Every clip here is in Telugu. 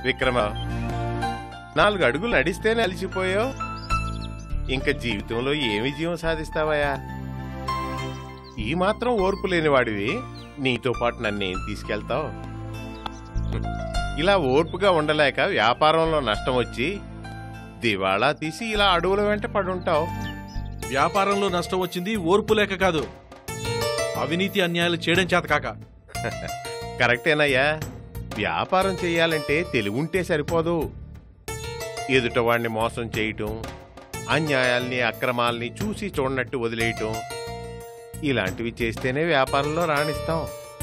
విక్రమ నాలుగు అడుగులు నడిస్తేనే అలసిపోయావు ఇంకా జీవితంలో ఏ విజయం సాధిస్తావయ్యా ఈ మాత్రం ఓర్పు లేనివాడివి నీతో పాటు నన్ను ఏం తీసుకెళ్తావు ఇలా ఓర్పుగా ఉండలేక వ్యాపారంలో నష్టం వచ్చి దివాళా తీసి ఇలా అడవుల వెంట పడుంటావు వ్యాపారంలో నష్టం వచ్చింది ఓర్పు లేక కాదు అవినీతి అన్యాయాలు చేయడం చేత కాక కరెక్టేనయ్యా వ్యాపారం చేయాలంటే తెలివుంటే సరిపోదు ఎదుటవాడిని మోసం చేయటం అన్యాయాల్ని అక్రమాల్ని చూసి చూడనట్టు వదిలేయటం ఇలాంటివి చేస్తేనే వ్యాపారంలో రాణిస్తాం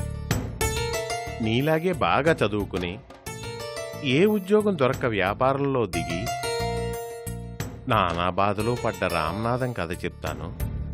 నీలాగే బాగా చదువుకుని ఏ ఉద్యోగం దొరక్క వ్యాపారంలో దిగి నానా బాధలో పడ్డ రామనాథం కథ చెప్తాను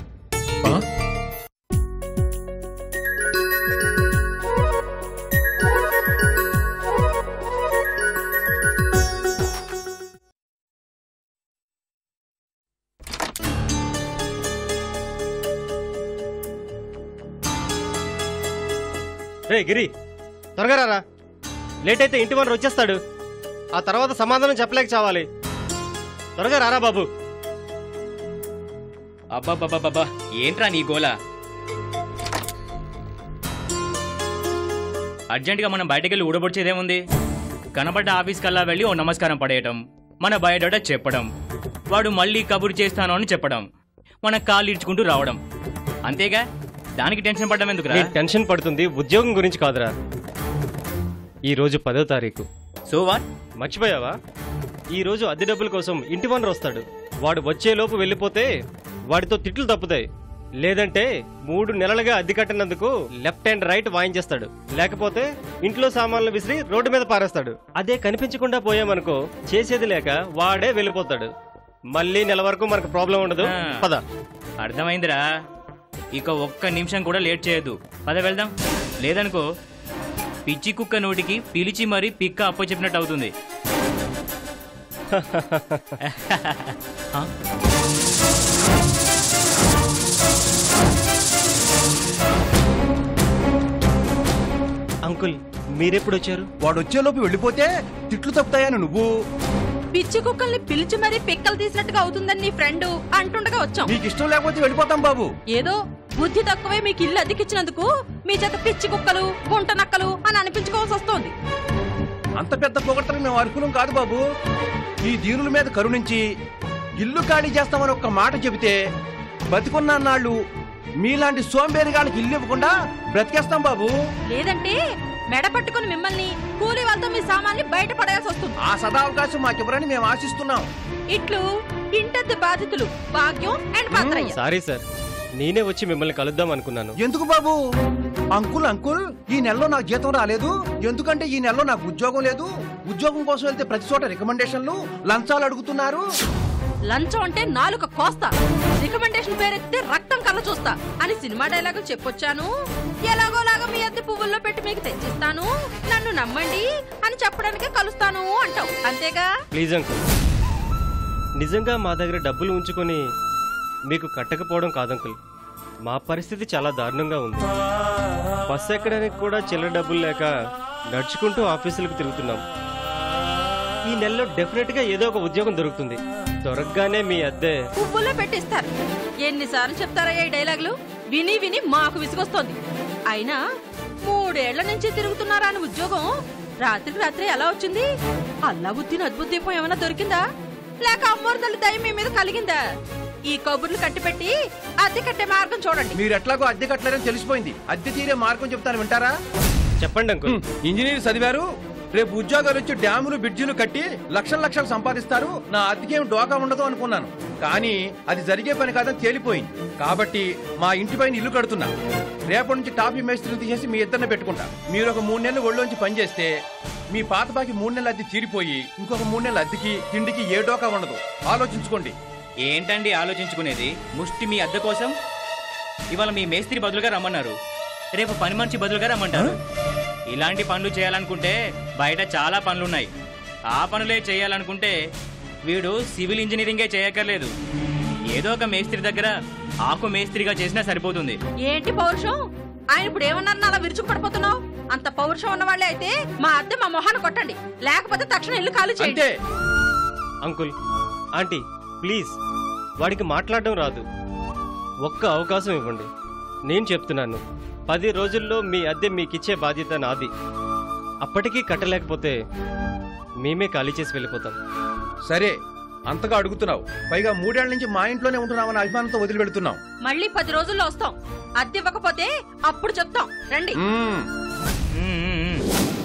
రే గిరి త్వరగా రారా లేట్ అయితే ఇంటి వారు వచ్చేస్తాడు ఆ తర్వాత సమాధానం చెప్పలేక చావాలి త్వరగా రారా బాబు అబ్బాబ్బాబ్బా ఏంట్రా నీ గోల అర్జెంటుగా మనం బయటకెళ్ళి ఊడబొడిచేదేముంది కనబడ్డ ఆఫీస్ కల్లా వెళ్ళి ఓ నమస్కారం పడేయటం మన బయోడేటా చెప్పడం వాడు మళ్ళీ కబురు చేస్తాను అని చెప్పడం మన కాళ్ళు ఇడ్చుకుంటూ రావడం అంతేగా దానికి టెన్షన్ పడ్డం ఎందుకురా నీ టెన్షన్ పడుతుంది ఉద్యోగం గురించి కాదురా ఈ రోజు పదో తారీఖు సో వాట్ మర్చిపోయావా ఈ రోజు అద్దె డబ్బుల కోసం ఇంటి వనరు వస్తాడు వాడు వచ్చేలోపు వెళ్ళిపోతే వాడితో తిట్లు తప్పుతాయి లేదంటే మూడు నెలలుగా అద్దె కట్టినందుకు లెఫ్ట్ హ్యాండ్ రైట్ వాయించేస్తాడు లేకపోతే ఇంట్లో సామాన్లు విసిరి రోడ్డు మీద పారేస్తాడు అదే కనిపించకుండా పోయామనుకో చేసేది లేక వాడే వెళ్ళిపోతాడు మళ్ళీ నెల వరకు మనకు ప్రాబ్లం ఉండదు ఆ. పద అర్థమైందిరా ఇక ఒక్క నిమిషం కూడా లేట్ చేయొద్దు పద వెళ్దాం లేదనుకో పిచ్చి కుక్క నోటికి పిలిచి మరీ పిక్క అప్ప చెప్పినట్టు అవుతుంది ఆ? అంకుల్ మీరెప్పుడు వచ్చారు వాడు వచ్చేలోపు వెళ్ళిపోతే తిట్లు తప్పుతాయని నువ్వు పిచ్చి కుక్కల్ని పిలిచి మరీ పిక్కలు తీసినట్టుగా అవుతుందని నీ ఫ్రెండ్ అంటుండగా వచ్చాం నీకు ఇష్టం లేకపోతే వెళ్ళిపోతాం బాబు ఏదో బుద్ధి తక్కువే మీకు ఇల్లు అద్దెకిచ్చినందుకు మీ చేత పిచ్చి కుక్కలు గుంట నక్కలు అని అనిపించుకోవాల్సి వస్తోంది అంత పెద్ద పొగడతలు మేము అర్హులం కాదు బాబు ఈ దీనుల మీద కరుణించి ఇల్లు ఖాళీ చేస్తామని ఒక్క మాట చెబితే బతికున్న నాళ్ళు మీలాంటి సోంబేరిగాళ్ళకి ఇల్లు ఇవ్వకుండా బ్రతికేస్తాం బాబు లేదంటే మెడ పట్టుకుని మిమ్మల్ని కూలీ వాళ్ళతో మీ సామాన్ని బయట పడేయాల్సి వస్తుంది ఆ సదావకాశం మాకివ్వరని మేము ఆశిస్తున్నాం ఇట్లు ఇంటద్దె బాధితులు భాగ్యం అండ్ భద్రయ్య సారీ సార్ నేనే వచ్చి మిమ్మల్ని కలుద్దాం అనుకున్నాను ఎందుకు బాబు అంకుల్ అంకుల్ ఈ నెలలో నాకు జీతం రాలేదు ఎందుకంటే ఈ నెలలో నాకు ఉద్యోగం లేదు ఉద్యోగం కోసం వెళ్తే ప్రతి చోట రికమెండేషన్లు లంచాలు అడుగుతున్నారు లంచం అంటే నాలుక కోస్తా రికమెండేషన్ పేరెత్తితే రక్తం కళ్ళ చూస్తా అని సినిమా డైలాగులు చెప్పొచ్చాను ఎలాగోలాగా మీ అద్దె పువ్వుల్లో పెట్టి మీకు తెచ్చిస్తాను నన్ను నమ్మండి అని చెప్పడానికే కలుస్తాను అంటావు అంతేగా ప్లీజ్ అంకుల్ నిజంగా మా దగ్గర డబ్బులు ఉంచుకొని మీకు కట్టకపోవడం కాదంకుల్ మా పరిస్థితి చాలా దారుణంగా ఉంది బస్సు ఎక్కడానికి కూడా చిల్లర డబ్బులు లేక నడుచుకుంటూ ఆఫీసులకు తిరుగుతున్నాం ఈ నెలలో డెఫినెట్ గా ఏదో ఒక ఉద్యోగం దొరుకుతుంది దొరకగానే మీ అద్దె పువ్వుల్లో పెట్టిస్తారు ఎన్నిసార్లు చెప్తారయ్యా ఈ డైలాగులు విని విని మాకు విసుగొస్తోంది అయినా మూడేళ్ల నుంచి తిరుగుతున్నారా అని ఉద్యోగం రాత్రికి రాత్రి ఎలా వచ్చింది అల్లా బుద్ధిని అద్భుత దీపం ఏమైనా దొరికిందా లేక అమ్మోరు తల్లి దయ మీ మీద కలిగిందా ఈ కబుర్లు కట్టిపెట్టి అద్దె కట్టే మార్గం చూడండి మీరు ఎట్లాగో అద్దె కట్టలేరని తెలిసిపోయింది అద్దె తీరే మార్గం చెప్తాను వింటారా చెప్పండి అంకుల్ ఇంజనీర్ చదివారు రేపు ఉద్యోగాలు వచ్చి డ్యాములు బ్రిడ్జిలు కట్టి లక్షల లక్షలు సంపాదిస్తారు నా అద్దెకేం డోకా ఉండదు అనుకున్నాను కానీ అది జరిగే పని కాదని తేలిపోయింది కాబట్టి మా ఇంటి పైన ఇల్లు కడుతున్నా రేపటి నుంచి టాపీ మేస్త్రిని తీసేసి మీ ఇద్దరిని పెట్టుకుంటా మీరు ఒక మూడు నెలలు ఒళ్ళోంచి పనిచేస్తే మీ పాత బాకి మూడు నెలలు అద్దె తీరిపోయి ఇంకొక మూడు నెలలు అద్దెకి తిండికి ఏ డోకా ఉండదు ఆలోచించుకోండి ఏంటండి ఆలోచించుకునేది ముష్టి మీ అద్దె కోసం ఇవాళ మీ మేస్త్రి బదులుగా రమ్మన్నారు రేపు పని మనిషి బదులుగా రమ్మంటారు ఇలాంటి పనులు చేయాలనుకుంటే బయట చాలా పనులున్నాయి ఆ పనులే చేయాలనుకుంటే వీడు సివిల్ ఇంజనీరింగే చేయక్కర్లేదు ఏదో ఒక మేస్త్రి దగ్గర ఆకు మేస్త్రిగా చేసినా సరిపోతుంది ఏంటి పౌరుషం ఆయన ఇప్పుడు ఏమన్నారు అలా విరుచుకు పడిపోతున్నావు అంత పౌరుషం ఉన్న వాళ్ళే అయితే మా అద్దె మా మొహాన కొట్టండి లేకపోతే తక్షణం ఇల్లు ఖాళీ చేయండి అంతే అంకుల్ ఆంటీ ప్లీజ్ వాడికి మాట్లాడడం రాదు ఒక్క అవకాశం ఇవ్వండి నేను చెప్తున్నాను పది రోజుల్లో మీ అద్దె మీకిచ్చే బాధ్యత నాది అప్పటికీ కట్టలేకపోతే మేమే ఖాళీ చేసి వెళ్ళిపోతాం సరే అంతగా అడుగుతున్నావు పైగా మూడేళ్ల నుంచి మా ఇంట్లోనే ఉంటున్నామని అభిమానంతో వదిలి పెడుతున్నావు మళ్ళీ పది రోజుల్లో వస్తాం అద్దె ఇవ్వకపోతే అప్పుడు చెప్తాం రండి మ్మ్. మ్మ్, మ్మ్, మ్మ్.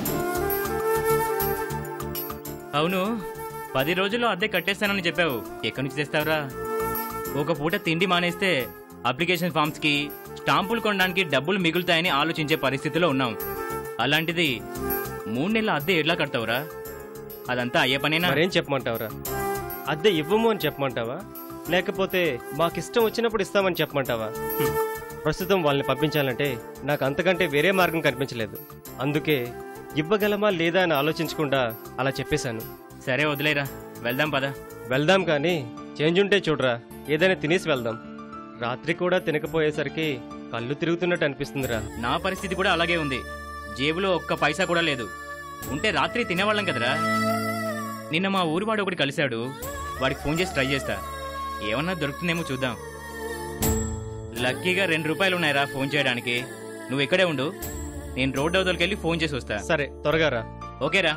అవును పది రోజుల్లో అద్దె కట్టేస్తానని చెప్పావు ఎక్కడి నుంచి తెస్తావురా ఒక పూట తిండి మానేస్తే అప్లికేషన్ ఫామ్స్ కి స్టాంపులు కొనడానికి డబ్బులు మిగులుతాయని ఆలోచించే పరిస్థితిలో ఉన్నాం అలాంటిది మూడు నెలల అద్దె ఎట్లా కడతావురా అదంతా అయ్యే పనేనా మరేం చెప్పమంటావురా అద్దె ఇవ్వము అని చెప్పమంటావా లేకపోతే మాకిష్టం వచ్చినప్పుడు ఇస్తామని చెప్పమంటావా హ్మ్. ప్రస్తుతం వాళ్ళని పంపించాలంటే నాకు అంతకంటే వేరే మార్గం కనిపించలేదు అందుకే ఇవ్వగలమా లేదా అని ఆలోచించకుండా అలా చెప్పేశాను సరే వదిలేరా వెళ్దాం పద వెళ్దాం కానీ చేంజ్ ఉంటే చూడరా ఏదైనా తినేసి వెళ్దాం రాత్రి కూడా తినకపోయేసరికి కళ్ళు తిరుగుతున్నట్టు అనిపిస్తుందిరా నా పరిస్థితి కూడా అలాగే ఉంది జేబులో ఒక్క పైసా కూడా లేదు ఉంటే రాత్రి తినేవాళ్ళం కదరా నిన్న మా ఊరివాడు ఒకటి కలిశాడు వాడికి ఫోన్ చేసి ట్రై చేస్తా ఏమన్నా దొరుకుతుందేమో చూద్దాం లక్కీగా రెండు రూపాయలు ఉన్నాయిరా ఫోన్ చేయడానికి నువ్వు ఇక్కడే ఉండు నేను రోడ్ అవతలకి వెళ్ళి ఫోన్ చేసి వస్తా సరే త్వరగా రా ఓకేరా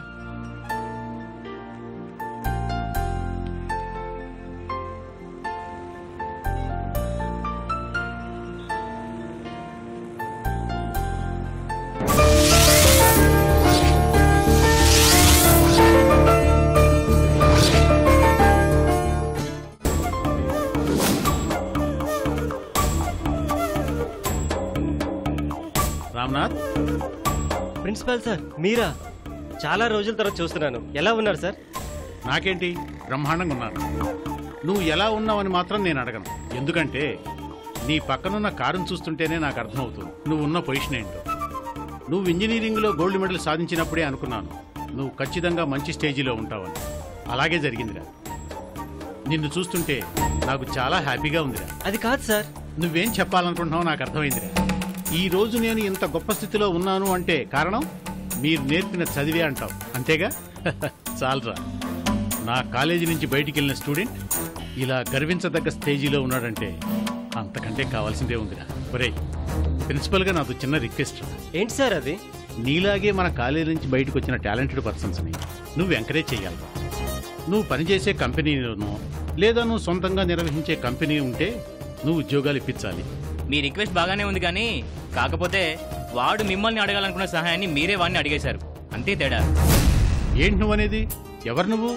రామ్నాథ్ ప్రిన్సిపాల్ సార్ మీరా చాలా రోజుల తర్వాత చూస్తున్నాను ఎలా ఉన్నారు సార్ నాకేంటి బ్రహ్మాండంగా ఉన్నాను నువ్వు ఎలా ఉన్నావని మాత్రం నేను అడగను ఎందుకంటే నీ పక్కనున్న కారును చూస్తుంటేనే నాకు అర్థమవుతుంది నువ్వు ఉన్న పొజిషన్ ఏంటో నువ్వు ఇంజనీరింగ్లో గోల్డ్ మెడల్ సాధించినప్పుడే అనుకున్నాను నువ్వు ఖచ్చితంగా మంచి స్టేజిలో ఉంటావని అలాగే జరిగిందిరా నిన్ను చూస్తుంటే నాకు చాలా హ్యాపీగా ఉందిరా అది కాదు సార్ నువ్వేం చెప్పాలనుకుంటున్నావో నాకు అర్థమైందిరా ఈ రోజు నేను ఇంత గొప్ప స్థితిలో ఉన్నాను అంటే కారణం మీరు నేర్పిన చదివే అంటావు అంతేగా చాలరా నా కాలేజీ నుంచి బయటికి వెళ్ళిన స్టూడెంట్ ఇలా గర్వించదగ్గ స్టేజీలో ఉన్నాడంటే అంతకంటే కావాల్సిందే ఉందిరా ఒరేయ్ ప్రిన్సిపల్గా నాది చిన్న రిక్వెస్ట్ రా ఏంటి సార్ అది నీలాగే మన కాలేజీ నుంచి బయటకు వచ్చిన టాలెంటెడ్ పర్సన్స్ని నువ్వు ఎంకరేజ్ చేయాలి నువ్వు పనిచేసే కంపెనీలోనో లేదా నువ్వు సొంతంగా నిర్వహించే కంపెనీ ఉంటే నువ్వు ఉద్యోగాలు ఇప్పించాలి మీ రిక్వెస్ట్ బాగానే ఉంది కానీ కాకపోతే వాడు మిమ్మల్ని అడగాలనుకున్న సహాయాన్ని మీరే వాడిని అడిగేశారు అంతే తేడా ఏంటి నువ్వు అనేది ఎవరు నువ్వు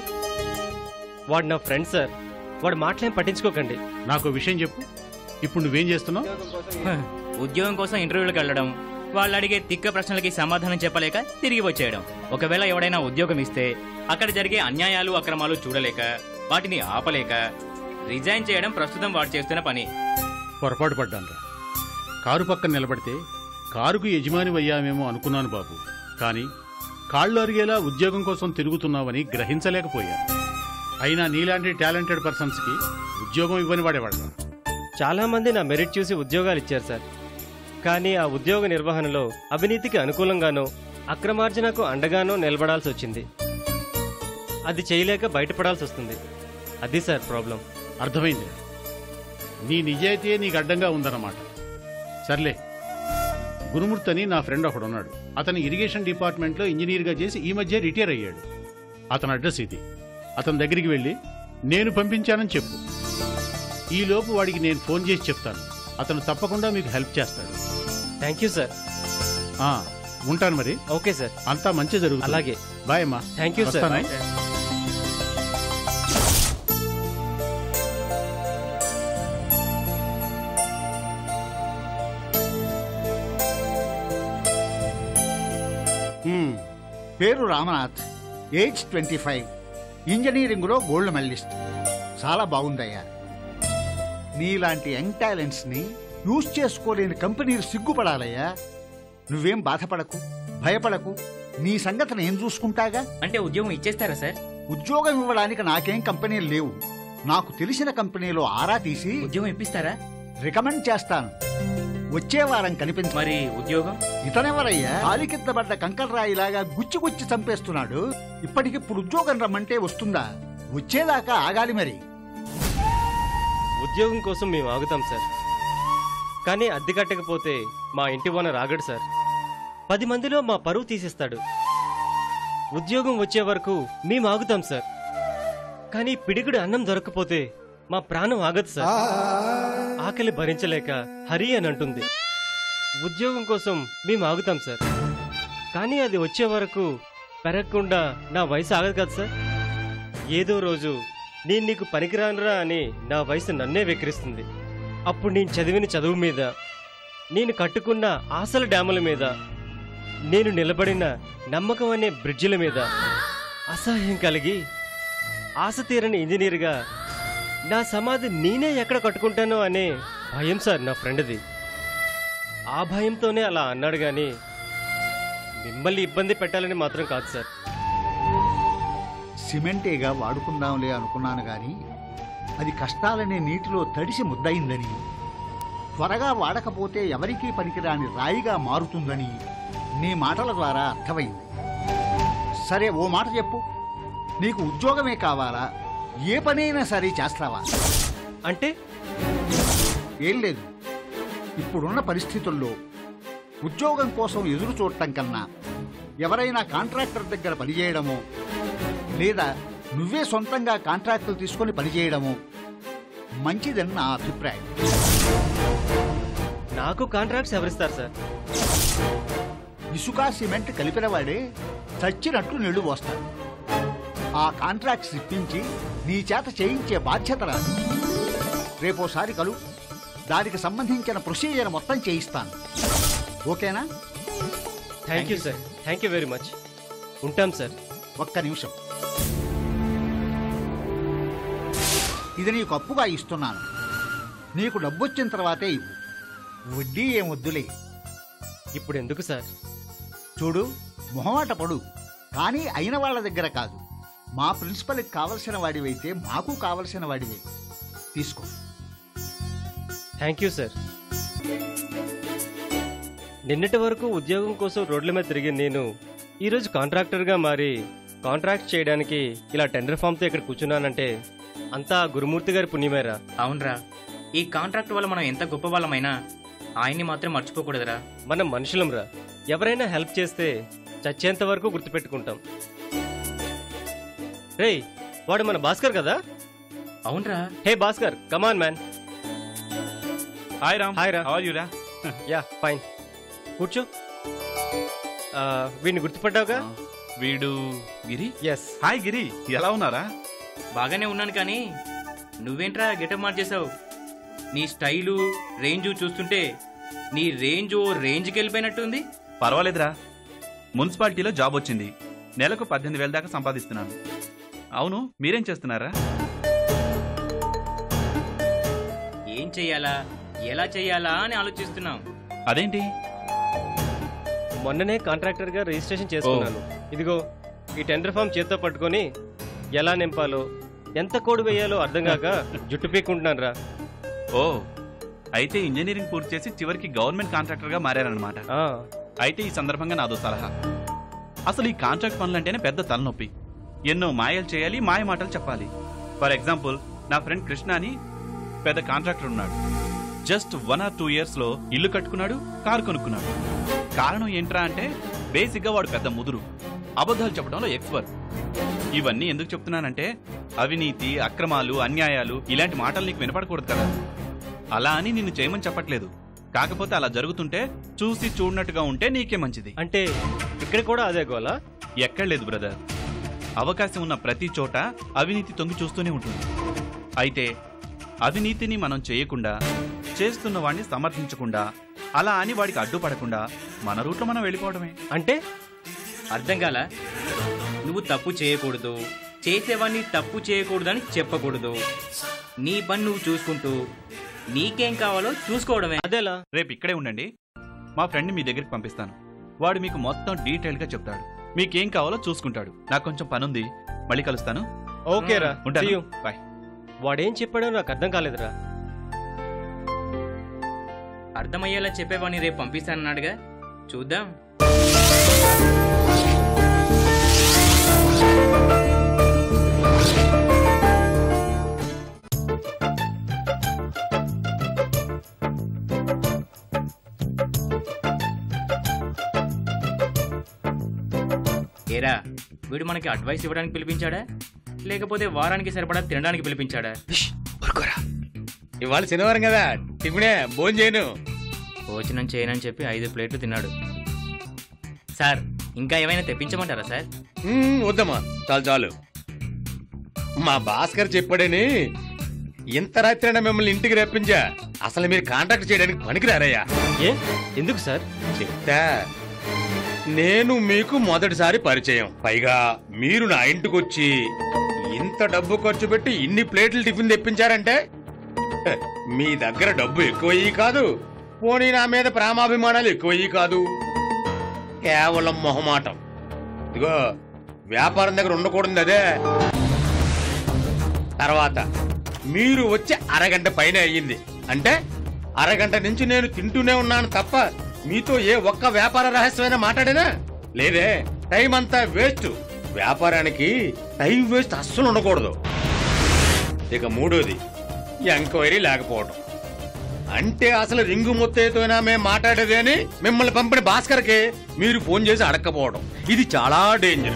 వాడు నా ఫ్రెండ్ సార్ వాడు మాటలేం పట్టించుకోకండి నాకు ఓ విషయం చెప్పు ఇప్పుడు నువ్వేం చేస్తున్నావు హ, ఉద్యోగం కోసం ఇంటర్వ్యూలకు వెళ్ళడం వాళ్ళు అడిగే తిక్క ప్రశ్నలకి సమాధానం చెప్పలేక తిరిగి వచ్చేయడం ఒకవేళ ఎవడైనా ఉద్యోగం ఇస్తే అక్కడ జరిగే అన్యాయాలు అక్రమాలు చూడలేక వాటిని ఆపలేక రిజైన్ చేయడం ప్రస్తుతం వాడు చేస్తున్న పని పొరపాటు పడ్డానురా కారు పక్కన నిలబడితే కారుకు యజమాని అయ్యామేమో అనుకున్నాను బాబు కానీ కాళ్ళు అరిగేలా ఉద్యోగం కోసం తిరుగుతున్నావని గ్రహించలేకపోయాను అయినా నీలాంటి టాలెంటెడ్ పర్సన్స్కి ఉద్యోగం ఇవ్వని వాడేవాడు చాలా మంది నా మెరిట్ చూసి ఉద్యోగాలు ఇచ్చారు సార్ కానీ ఆ ఉద్యోగ నిర్వహణలో అవినీతికి అనుకూలంగానో అక్రమార్జనకు అండగానో నిలబడాల్సి వచ్చింది అది చేయలేక బయటపడాల్సి వస్తుంది అది సార్ ప్రాబ్లం అర్థమైంది నీ నిజాయితీయే నీకు అడ్డంగా ఉందన్నమాట సర్లే గురుమూర్తి అని నా ఫ్రెండ్ ఒకడున్నాడు అతను ఇరిగేషన్ డిపార్ట్మెంట్లో ఇంజనీర్గా చేసి ఈ మధ్య రిటైర్ అయ్యాడు అతని అడ్రస్ ఇది అతని దగ్గరికి వెళ్ళి నేను పంపించానని చెప్పు ఈలోపు వాడికి నేను ఫోన్ చేసి చెప్తాను అతను తప్పకుండా మీకు హెల్ప్ చేస్తాడు థ్యాంక్ యూ సార్ ఆ, ఉంటాను మరి ఓకే సార్ అంతా మంచి జరుగుతుంది అలాగే బాయ్ అమ్మా థ్యాంక్ యూ సార్ వస్తాను. హ్మ్. పేరు రామనాథ్ ఏజ్ ట్వంటీ ఫైవ్ ఇంజనీరింగ్లో గోల్డ్ మెడలిస్ట్ చాలా బాగుందయ్యా నీలాంటి యంగ్ టాలెంట్స్ని యూజ్ చేసుకోలేని కంపెనీలు సిగ్గుపడాలయ్యా నువ్వేం బాధపడకు భయపడకు నీ సంగతి నేను చూసుకుంటాగా అంటే ఉద్యోగం ఇచ్చేస్తారా సార్ ఉద్యోగం ఇవ్వడానికి నాకేం కంపెనీలు లేవు నాకు తెలిసిన కంపెనీలో ఆరా తీసి ఉద్యోగం ఇప్పిస్తారా రికమెండ్ చేస్తాను వచ్చే వారం కనిపించ మరి ఉద్యోగం ఇతనెవరయ్యా కాలి కింద పడ్డ కంకర్రాయిలాగా గుచ్చి గుచ్చి చంపేస్తున్నాడు ఇప్పటికిప్పుడు ఉద్యోగం రమ్మంటే వస్తుందా వచ్చేదాకా ఆగాలి మరి ఉద్యోగం కోసం మేము ఆగుతాం సార్ కానీ అద్దె కట్టకపోతే మా ఇంటి ఓనర్ ఆగడు సార్ పది మందిలో మా పరువు తీసేస్తాడు ఉద్యోగం వచ్చే వరకు మేము ఆగుతాం సార్ కానీ పిడిగుడు అన్నం దొరకకపోతే మా ప్రాణం ఆగదు సార్ ఆకలి భరించలేక హరి అని అంటుంది ఉద్యోగం కోసం మేము ఆగుతాం సార్ కానీ అది వచ్చే వరకు పెరగకుండా నా వయసు ఆగదు కదా సార్ ఏదో రోజు నేను నీకు పనికిరానురా అని నా వయసు నన్నే వెక్కిరిస్తుంది అప్పుడు నేను చదివిన చదువు మీద నేను కట్టుకున్న ఆశల డ్యాముల మీద నేను నిలబడిన నమ్మకం అనే బ్రిడ్జిల మీద అసహ్యం కలిగి ఆశ తీరని ఇంజనీర్గా నా సమాధి నేనే ఎక్కడ కట్టుకుంటానో అనే భయం సార్ నా ఫ్రెండ్ది ఆ భయంతోనే అలా అన్నాడు కానీ మిమ్మల్ని ఇబ్బంది పెట్టాలని మాత్రం కాదు సార్ సిమెంటేగా వాడుకుందాంలే అనుకున్నాను గాని అది కష్టాలనే నీటిలో తడిసి ముద్దయిందని త్వరగా వాడకపోతే ఎవరికీ పనికిరాని రాయిగా మారుతుందని నీ మాటల ద్వారా అర్థమైంది సరే ఓ మాట చెప్పు నీకు ఉద్యోగమే కావాలా ఏ పనైనా సరే చేస్తావా అంటే ఏం లేదు ఇప్పుడున్న పరిస్థితుల్లో ఉద్యోగం కోసం ఎదురు చూడటం కన్నా ఎవరైనా కాంట్రాక్టర్ దగ్గర పనిచేయడమో లేదా నువ్వే సొంతంగా కాంట్రాక్టులు తీసుకొని పనిచేయడమో మంచిదని నా అభిప్రాయం నాకు కాంట్రాక్ట్స్ ఎవరిస్తారు సార్ ఇసుక సిమెంట్ కలిపిన వాడే చచ్చినట్లు నీళ్లు పోస్తాడు ఆ కాంట్రాక్ట్స్ ఇప్పించి నీ చేత చేయించే బాధ్యత రాదు రేపోసారి కలు దానికి సంబంధించిన ప్రొసీజర్ మొత్తం చేయిస్తాను ఓకేనా thank you sir thank you very much ఉంటాం సార్ ఒక్క నిమిషం ఇది నీకు అప్పుగా ఇస్తున్నాను నీకు డబ్బొచ్చిన తర్వాతే ఇవ్వు వడ్డీ ఏం వద్దులే ఇప్పుడు ఎందుకు సార్ చూడు మొహమాట పడు కానీ అయిన వాళ్ళ దగ్గర కాదు మా ప్రిన్సిపల్కి కావలసిన వాడివైతే మాకు కావలసిన వాడివే తీసుకో థ్యాంక్ యూ సార్ నిన్నటి వరకు ఉద్యోగం కోసం రోడ్ల మీద తిరిగి నేను ఈరోజు కాంట్రాక్టర్గా మారి కాంట్రాక్ట్ చేయడానికి ఇలా టెండర్ ఫామ్తో ఇక్కడ కూర్చున్నానంటే అంతా గురుమూర్తి గారి పుణ్యమేరా అవునరా ఈ కాంట్రాక్ట్ వల్ల మనం ఎంత గొప్ప వాళ్ళమైనా ఆయన్ని మాత్రం మర్చిపోకూడదురా మనం మనుషులంరా ఎవరైనా హెల్ప్ చేస్తే చచ్చేంత వరకు గుర్తుపెట్టుకుంటాం రేయ్ వాడు మన భాస్కర్ కదా అవునరా hey Bhaskar come on man hi Ram hi రా. హౌ ఆర్ యు రా యా ఫైన్ కూర్చో ఆ, వీడిని గుర్తుపట్టావుగా వీడు గిరి ఎస్ హాయ్ గిరి ఎలా ఉన్నారా బాగానే ఉన్నాను కానీ నువ్వేంట్రా గెటప్ మార్చేశావు నీ స్టైలు రేంజు చూస్తుంటే నీ రేంజ్ ఓ రేంజ్కి వెళ్ళిపోయినట్టుంది పర్వాలేదురా మున్సిపాలిటీలో జాబ్ వచ్చింది నెలకు పద్దెనిమిది వేల దాకా సంపాదిస్తున్నాను అవును మీరేం చేస్తున్నారా ఏం చెయ్యాలా ఎలా చెయ్యాలా అని ఆలోచిస్తున్నాం అదేంటి మొన్ననే కాంట్రాక్టర్ గా రిజిస్ట్రేషన్ చేసుకున్నాను ఇదిగో ఈ టెండర్ ఫామ్ చేత్తో పట్టుకొని ఎలా నింపాలో ఎంత కోడ్ వేయాలో అర్థం కాక జుట్టు పీక్కుంటున్నాను రా ఓ అయితే ఇంజనీరింగ్ పూర్తి చేసి చివరికి గవర్నమెంట్ కాంట్రాక్టర్గా మారారనమాట ఆ, అయితే ఈ సందర్భంగా నాదో సలహా అసలు ఈ కాంట్రాక్ట్ పనులంటేనే పెద్ద తలనొప్పి ఎన్నో మాయలు చేయాలి మాయ మాటలు చెప్పాలి ఫర్ ఎగ్జాంపుల్ నా ఫ్రెండ్ కృష్ణ అని పెద్ద కాంట్రాక్టర్ ఉన్నాడు just one or two years లో ఇల్లు కట్టుకున్నాడు కారు కొనుక్కున్నాడు కారణం ఏంట్రా అంటే బేసిక్ గా వాడు పెద్ద ముదురు అబద్ధాలు చెప్పడంలో ఎక్స్పర్ట్ ఇవన్నీ ఎందుకు చెప్తున్నానంటే అవినీతి అక్రమాలు అన్యాయాలు ఇలాంటి మాటలు నీకు వినపడకూడదు కదా అలా అని నిన్ను చేయమని చెప్పట్లేదు కాకపోతే అలా జరుగుతుంటే చూసి చూడనట్టుగా ఉంటే నీకే మంచిది అంటే ఇక్కడ కూడా అదే గోలా ఎక్కడలేదు బ్రదర్ అవకాశం ఉన్న ప్రతి చోట అవినీతి తొంగి చూస్తూనే ఉంటుంది అయితే అవినీతిని మనం చేయకుండా చేస్తున్న వాడిని సమర్థించకుండా అలా అని వాడికి అడ్డుపడకుండా మన రూట్లో మనం వెళ్ళిపోవడమే అంటే అర్థం కాల నువ్వు తప్పు చేయకూడదు చేసేవాడిని తప్పు చేయకూడదని చెప్పకూడదు నీ పని నువ్వు చూసుకుంటూ నీకేం కావాలో చూసుకోవడమే అదేలా రేపు ఇక్కడే ఉండండి మా ఫ్రెండ్ని మీ దగ్గరికి పంపిస్తాను వాడు మీకు మొత్తం డీటెయిల్గా చెప్తాడు మీకేం కావాలో చూసుకుంటాడు నాకు కొంచెం పనుంది మళ్ళీ కలుస్తాను ఓకే రా See ఉంటాను you. బాయ్ వాడేం చెప్పాడో నాకు అర్థం కాలేదురా అర్థమయ్యేలా చెప్పేవాడిని రేపు పంపిస్తానన్నాడుగా చూద్దాం ఏరా వీడు మనకి అడ్వైస్ ఇవ్వడానికి పిలిపించాడా లేకపోతే వారానికి సరిపడా తినడానికి పిలిపించాడా ఇవాళ శనివారం కదా టిఫినే భోజనం చేయను భోజనం చేయనని చెప్పి ఐదు ప్లేట్లు తిన్నాడు సార్ ఇంకా ఏమైనా తెప్పించమంటారా సార్ మ్మ్, వద్దమ్మా చాలు చాలు మా భాస్కర్ చెప్పాడని ఇంత రాత్రి మిమ్మల్ని ఇంటికి రప్పించా అసలు మీరు కాంటాక్ట్ చేయడానికి పనికిరారయ్యా ఏ ఎందుకు సార్ చెప్తా నేను మీకు మొదటిసారి పరిచయం పైగా మీరు నా ఇంటికి వచ్చి ఇంత డబ్బు ఖర్చు పెట్టి ఇన్ని ప్లేట్లు టిఫిన్ తెప్పించారంటే హ, మీ దగ్గర డబ్బు ఎక్కువయ్యి కాదు పోనీ నా మీద ప్రేమాభిమానాలు ఎక్కువయ్యి కాదు కేవలం మొహమాటం ఇదిగో వ్యాపారం దగ్గర ఉండకూడదు అదే తర్వాత మీరు వచ్చి అరగంట పైన అయ్యింది అంటే అరగంట నుంచి నేను తింటూనే ఉన్నాను తప్ప మీతో ఏ ఒక్క వ్యాపార రహస్యమైన మాట్లాడేనా లేదే టైం అంతా వేస్ట్ వ్యాపారానికి టైం వేస్ట్ అస్సలు ఉండకూడదు ఇక మూడోది ఎంక్వైరీ లేకపోవడం అంటే అసలు రింగు ముత్తేతోనా మేము మాట్లాడేది అని మిమ్మల్ని పంపిన భాస్కర్కి మీరు ఫోన్ చేసి అడక్కపోవడం ఇది చాలా డేంజర్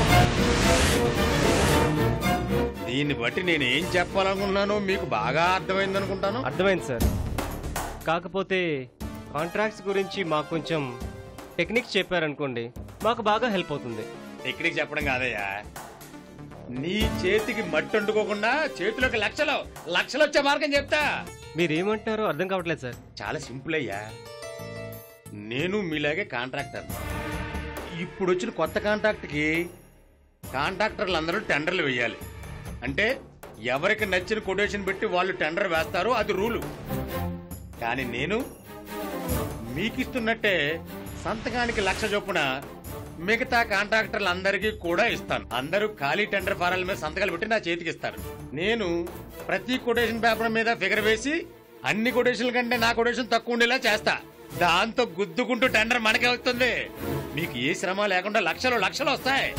దీన్ని బట్టి నేను ఏం చెప్పాలనుకున్నానో మీకు బాగా అర్థమైంది అనుకుంటాను అర్థమైంది సార్ కాకపోతే కాంట్రాక్ట్స్ గురించి మాకు కొంచెం టెక్నిక్స్ చెప్పారనుకోండి మాకు బాగా హెల్ప్ అవుతుంది టెక్నిక్ చెప్పడం కాదయ్యా నీ చేతికి మట్టి అంటుకోకుండా చేతిలోకి లక్షలు లక్షలు వచ్చే మార్గం చెప్తా మీరేమంటున్నారో అర్థం కావట్లేదు సార్ చాలా సింపుల్ అయ్యా నేను మీలాగే కాంట్రాక్టర్ ఇప్పుడు వచ్చిన కొత్త కాంట్రాక్ట్కి కాంట్రాక్టర్లు అందరూ టెండర్లు వేయాలి అంటే ఎవరికి నచ్చిన కొటేషన్ పెట్టి వాళ్ళు టెండర్ వేస్తారో అది రూలు కానీ నేను మీకు ఇస్తున్నట్టే సంతకానికి లక్ష చొప్పున మిగతా కాంట్రాక్టర్లు అందరికీ కూడా ఇస్తాను అందరూ ఖాళీ టెండర్ ఫారాల మీద సంతకాలు పెట్టి నా చేతికి ఇస్తారు నేను ప్రతి కొటేషన్ పేపర్ మీద ఫిగర్ వేసి అన్ని కొటేషన్ల కంటే నా కొటేషన్ తక్కువ ఉండేలా చేస్తా దాంతో గుద్దుకుంటూ టెండర్ మనకే వస్తుంది మీకు ఏ శ్రమ లేకుండా లక్షలు లక్షలు వస్తాయి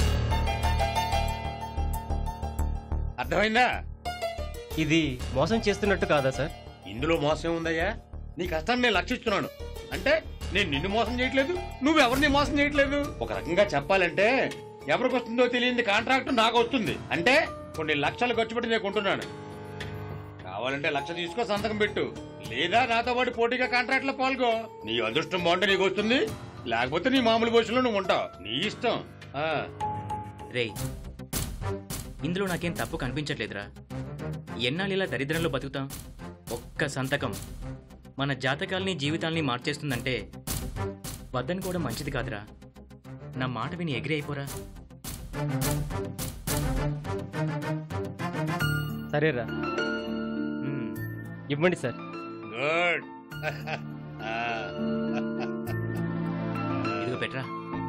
అర్థమైందా ఇది మోసం చేస్తున్నట్టు కాదా సార్ ఇందులో మోసం ఉందయ్యా నీ కష్టాన్ని నేను లక్షిస్తున్నాను అంటే నేను నిన్ను మోసం చేయట్లేదు నువ్వు ఎవరిని మోసం చేయట్లేదు ఒక రకంగా చెప్పాలంటే ఎవరికి వస్తుందో తెలియని కాంట్రాక్ట్ నాకు వస్తుంది అంటే కొన్ని లక్షలు ఖర్చు పెట్టి నేను కొంటున్నాను కావాలంటే లక్ష తీసుకో సంతకం పెట్టు లేదా నాతో పాటు పోటీగా కాంట్రాక్ట్ లో పాల్గో నీ అదృష్టం బాగుంటే నీకు వస్తుంది లేకపోతే నీ మామూలు భవిష్యత్తులో నువ్వు ఉంటావు నీ ఇష్టం ఆ రేయ్ ఇందులో నాకేం తప్పు కనిపించట్లేదురా ఎన్నాళ్ళు ఇలా దరిద్రంలో బతుకుతాం ఒక్క సంతకం మన జాతకాల్ని జీవితాల్ని మార్చేస్తుందంటే వద్దని కూడా మంచిది కాదురా నా మాట విని ఎగిరి అయిపోరా సరేరా మ్మ్. ఇవ్వండి సార్ గుడ్ ఇదిగో పెట్రా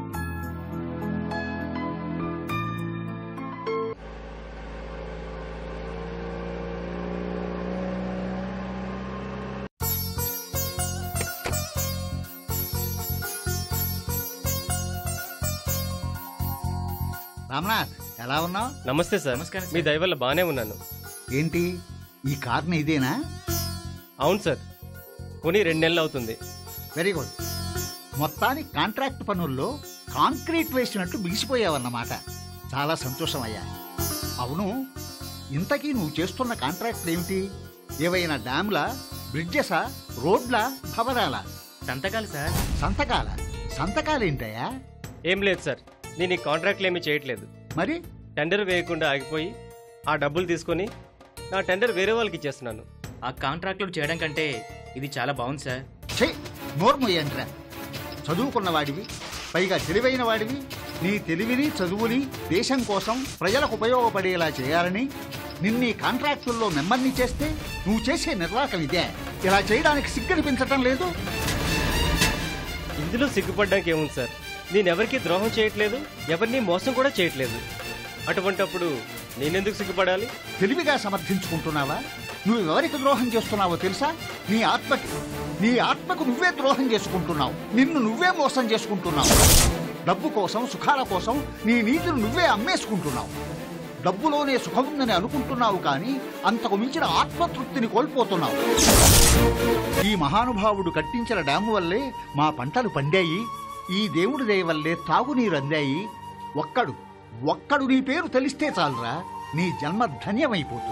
రామ్నాథ్ ఎలా ఉన్నావు నమస్తే సార్ నమస్కారం సార్. మీ దయ వల్ల బాగానే ఉన్నాను ఏంటి ఈ కార్ని ఇదేనా అవును సార్ కొని రెండు నెలలు అవుతుంది వెరీ గుడ్ మొత్తానికి కాంట్రాక్ట్ పనుల్లో కాంక్రీట్ వేసినట్టు బిగిసిపోయావన్నమాట చాలా సంతోషం అయ్యా అవును ఇంతకీ నువ్వు చేస్తున్న కాంట్రాక్ట్ ఏమిటి ఏవైనా డ్యామ్లా బ్రిడ్జెసా రోడ్లా భవనాలా సంతకాలు సార్ సంతకాల సంతకాలేంటయ్యా ఏం లేదు సార్ నేను ఈ కాంట్రాక్ట్లు ఏమీ చేయట్లేదు మరి టెండర్ వేయకుండా ఆగిపోయి ఆ డబ్బులు తీసుకొని నా టెండర్ వేరే వాళ్ళకి ఇచ్చేస్తున్నాను ఆ కాంట్రాక్టులు చేయడం కంటే ఇది చాలా బాగుంది సార్ ఛే నోర్మయ్యంట్రా చదువుకున్న వాడివి పైగా తెలివైన వాడివి నీ తెలివిని చదువుని దేశం కోసం ప్రజలకు ఉపయోగపడేలా చేయాలని నిన్నీ కాంట్రాక్టుల్లో మెంబర్ని చేస్తే నువ్వు చేసే నిర్వాహకం ఇదే ఇలా చేయడానికి సిగ్గనిపించటం లేదు ఇందులో సిగ్గుపడడానికి ఏముంది సార్ నేను ఎవరికి ద్రోహం చేయట్లేదు ఎవరిని మోసం కూడా చేయట్లేదు అటువంటప్పుడు నేనెందుకు సిగ్గుపడాలి తెలివిగా సమర్థించుకుంటున్నావా నువ్వు ఎవరికి ద్రోహం చేస్తున్నావో తెలుసా నీ ఆత్మకి నీ ఆత్మకు నువ్వే ద్రోహం చేసుకుంటున్నావు నిన్ను నువ్వే మోసం చేసుకుంటున్నావు డబ్బు కోసం సుఖాల కోసం నీ నీతిని నువ్వే అమ్మేసుకుంటున్నావు డబ్బులోనే సుఖముందని అనుకుంటున్నావు కానీ అంతకు మించిన ఆత్మతృప్తిని కోల్పోతున్నావు ఈ మహానుభావుడు కట్టించిన డ్యాము వల్లే మా పంటలు పండాయి ఈ దేవుడి దయ వల్లే తాగునీరు అందాయి ఒక్కడు ఒక్కడు నీ పేరు తెలిస్తే చాలురా నీ జన్మ ధన్యమైపోతుంది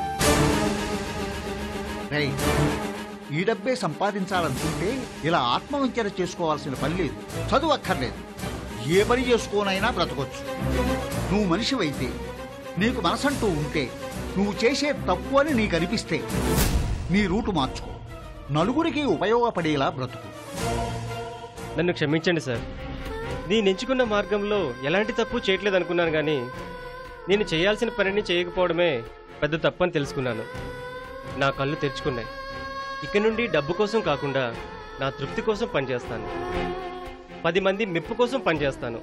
రేయ్, ఈ డబ్బే సంపాదించాలనుకుంటే ఇలా ఆత్మవంచన చేసుకోవాల్సిన పని లేదు చదువు అక్కర్లేదు ఏ పని చేసుకోనైనా బ్రతకొచ్చు నువ్వు మనిషివైతే నీకు మనసంటూ ఉంటే నువ్వు చేసే తప్పు అని నీకు అనిపిస్తే నీ రూటు మార్చుకో నలుగురికి ఉపయోగపడేలా బ్రతుకు నన్ను క్షమించండి సార్ నేను ఎంచుకున్న మార్గంలో ఎలాంటి తప్పు చేయట్లేదు అనుకున్నాను కానీ నేను చేయాల్సిన పనిని చేయకపోవడమే పెద్ద తప్పని తెలుసుకున్నాను నా కళ్ళు తెరుచుకున్నాయి ఇక నుండి డబ్బు కోసం కాకుండా నా తృప్తి కోసం పనిచేస్తాను పది మంది మెప్పు కోసం పనిచేస్తాను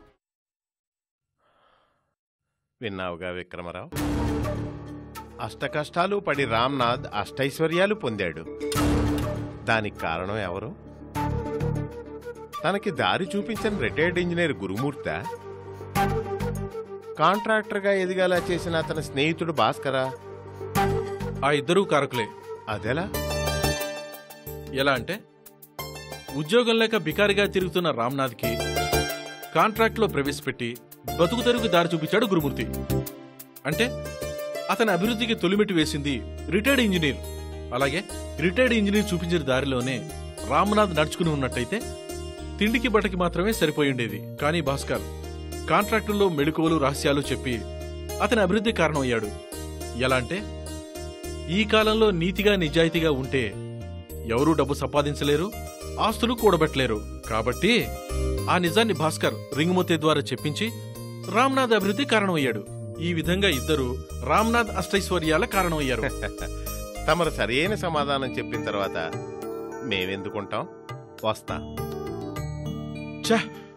విన్నావుగా విక్రమరావు అష్టకష్టాలు పడి రామ్నాథ్ అష్టైశ్వర్యాలు పొందాడు దానికి కారణం ఎవరు తనకి దారి చూపించిన రిటైర్డ్ ఇంజనీర్ గురుమూర్త కాంట్రాక్టర్గా ఎదిగేలా చేసిన అతని స్నేహితుడు భాస్కరా ఆ ఇద్దరూ కారకులే అదెలా ఎలా అంటే ఉద్యోగం లేక బికారిగా తిరుగుతున్న రామ్నాథ్కి కాంట్రాక్ట్లో ప్రవేశపెట్టి బతుకు తెరుగు దారి చూపించాడు గురుమూర్తి అంటే అతని అభివృద్ధికి తొలిమెట్టు వేసింది రిటైర్డ్ ఇంజనీర్ అలాగే రిటైర్డ్ ఇంజనీర్ చూపించిన దారిలోనే రామ్నాథ్ నడుచుకుని ఉన్నట్టయితే తిండికి బట్టకి మాత్రమే సరిపోయి ఉండేది కానీ భాస్కర్ కాంట్రాక్టుల్లో మెళుకువలు రహస్యాలు చెప్పి అతని అభివృద్ధి కారణమయ్యాడు ఎలా అంటే ఈ కాలంలో నీతిగా నిజాయితీగా ఉంటే ఎవరూ డబ్బు సంపాదించలేరు ఆస్తులు కూడబెట్టలేరు కాబట్టి ఆ నిజాన్ని భాస్కర్ రింగుమూర్తి ద్వారా చెప్పించి రామ్నాథ్ అభివృద్ధి కారణమయ్యాడు ఈ విధంగా ఇద్దరు రామ్నాథ్ అష్టైశ్వర్యాల కారణమయ్యారు తమరు సరైన సమాధానం చెప్పిన తర్వాత మేమెందుకుంటాం వస్తా ఛ